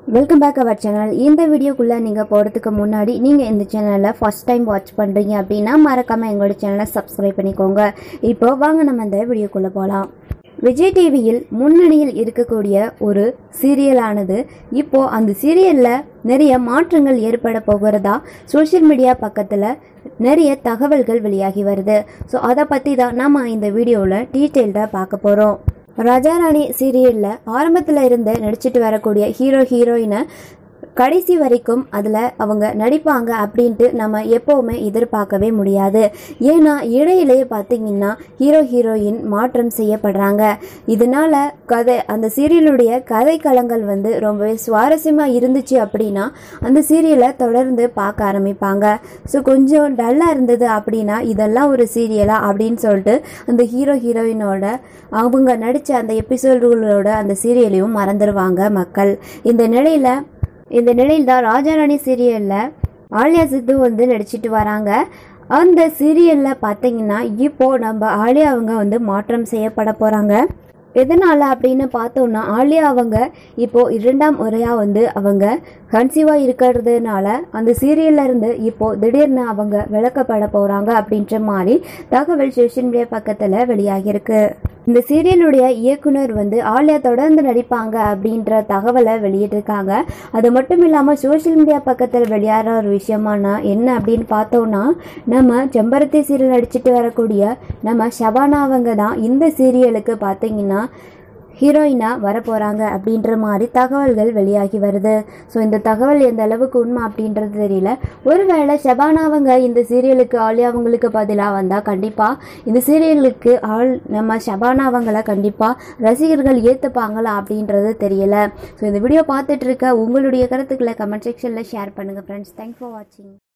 welcome back our channel இந்த வீடியோக்குள்ளே நீங்கள் போகிறதுக்கு முன்னாடி நீங்கள் இந்த சேனலை ஃபர்ஸ்ட் டைம் வாட்ச் பண்ணுறீங்க அப்படின்னா மறக்காமல் எங்களோட சேனலை சப்ஸ்கிரைப் பண்ணிக்கோங்க இப்போ வாங்க நம்ம இந்த வீடியோக்குள்ளே போகலாம் விஜய் டிவியில் முன்னணியில் இருக்கக்கூடிய ஒரு சீரியலானது இப்போ அந்த சீரியலில் நிறைய மாற்றங்கள் ஏற்பட போகிறதா சோஷியல் மீடியா பக்கத்தில் நிறைய தகவல்கள் வெளியாகி வருது ஸோ அதை பற்றி தான் நம்ம இந்த வீடியோவில் டீட்டெயில்டாக பார்க்க போகிறோம் ராஜாராணி சீரியலில் ஆரம்பத்தில் இருந்து நடிச்சிட்டு வரக்கூடிய ஹீரோ ஹீரோயினை கடைசி வரைக்கும் அதில் அவங்க நடிப்பாங்க அப்படின்ட்டு நம்ம எப்போவுமே எதிர்பார்க்கவே முடியாது ஏன்னா இடையிலேயே பார்த்தீங்கன்னா ஹீரோ ஹீரோயின் மாற்றம் செய்யப்படுறாங்க இதனால கதை அந்த சீரியலுடைய கதைக்களங்கள் வந்து ரொம்பவே சுவாரஸ்யமாக இருந்துச்சு அப்படின்னா அந்த சீரியலை தொடர்ந்து பார்க்க ஆரம்பிப்பாங்க ஸோ கொஞ்சம் டல்லாக இருந்தது அப்படின்னா இதெல்லாம் ஒரு சீரியலா அப்படின்னு சொல்லிட்டு அந்த ஹீரோ ஹீரோயினோட அவங்க நடித்த அந்த எபிசோடுகளோட அந்த சீரியலையும் மறந்துடுவாங்க மக்கள் இந்த நிலையில் இந்த நிலையில் தான் ராஜாராணி சீரியலில் ஆலியா சித்து வந்து நடிச்சிட்டு வராங்க அந்த சீரியலில் பார்த்தீங்கன்னா இப்போ நம்ம ஆலியா அவங்க வந்து மாற்றம் செய்யப்பட போகிறாங்க எதனால் அப்படின்னு பார்த்தோம்னா ஆலியா அவங்க இப்போ இரண்டாம் முறையாக வந்து அவங்க கன்சீவாக இருக்கிறதுனால அந்த சீரியல்ல இருந்து இப்போ திடீர்னு அவங்க விளக்கப்பட போகிறாங்க அப்படின்ற மாதிரி தகவல் சோஷியல் மீடியா பக்கத்தில் வெளியாகியிருக்கு இந்த சீரியலுடைய இயக்குனர் வந்து ஆலியா தொடர்ந்து நடிப்பாங்க அப்படின்ற தகவலை வெளியிட்டிருக்காங்க அது மட்டும் இல்லாமல் சோஷியல் மீடியா பக்கத்தில் வெளியாகிற ஒரு விஷயமானா என்ன அப்படின்னு பார்த்தோம்னா நம்ம செம்பருத்தி சீரியல் நடிச்சிட்டு வரக்கூடிய நம்ம ஷபானா அவங்க தான் இந்த சீரியலுக்கு பார்த்தீங்கன்னா ஹீரோயினாக வரப்போகிறாங்க அப்படின்ற மாதிரி தகவல்கள் வெளியாகி வருது ஸோ இந்த தகவல் எந்த அளவுக்கு உண்மை அப்படின்றது தெரியல ஒருவேளை ஷபானா அவங்க இந்த சீரியலுக்கு ஆலியா அவங்களுக்கு பதிலாக வந்தால் கண்டிப்பாக இந்த சீரியலுக்கு ஆள் நம்ம ஷபானா அவங்கள கண்டிப்பாக ரசிகர்கள் ஏற்றுப்பாங்களா அப்படின்றது தெரியல ஸோ இந்த வீடியோ பார்த்துட்டு இருக்க உங்களுடைய கருத்துக்களை கமெண்ட் செக்ஷனில் ஷேர் பண்ணுங்கள் ஃப்ரெண்ட்ஸ் தேங்க்ஸ் ஃபார் வாட்சிங்